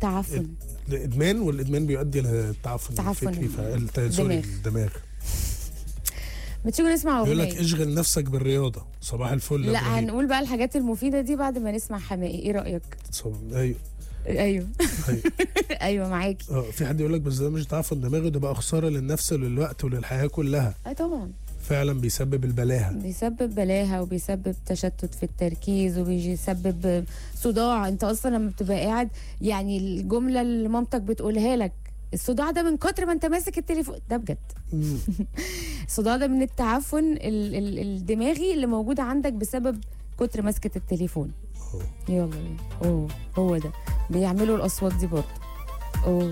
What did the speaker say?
تعفن الادمان والادمان بيؤدي للتعفن تعفن الفكري ف- سوري الدماغ. الدماغ ما تيجوا نسمع يقول لك اغنيه اشغل نفسك بالرياضه صباح الفل يا لا إبراهيم. هنقول بقى الحاجات المفيده دي بعد ما نسمع حماقي ايه رايك صب- ايوه ايوه أيوة. ايوه معاكي اه في حد يقول لك بس ده مش تعفن دماغي ده بقى خساره للنفس وللوقت وللحياه كلها اه طبعا فعلا بيسبب البلاهه بيسبب بلاهه وبيسبب تشتت في التركيز وبيسبب صداع انت اصلا لما بتبقى قاعد يعني الجمله اللي مامتك بتقولها لك الصداع ده من كتر ما انت ماسك التليفون ده بجد مم. الصداع ده من التعفن ال- ال- الدماغي اللي موجود عندك بسبب كتر مسكة التليفون أوه. يلا بينا اوه هو ده بيعملوا الاصوات دي برضه اوه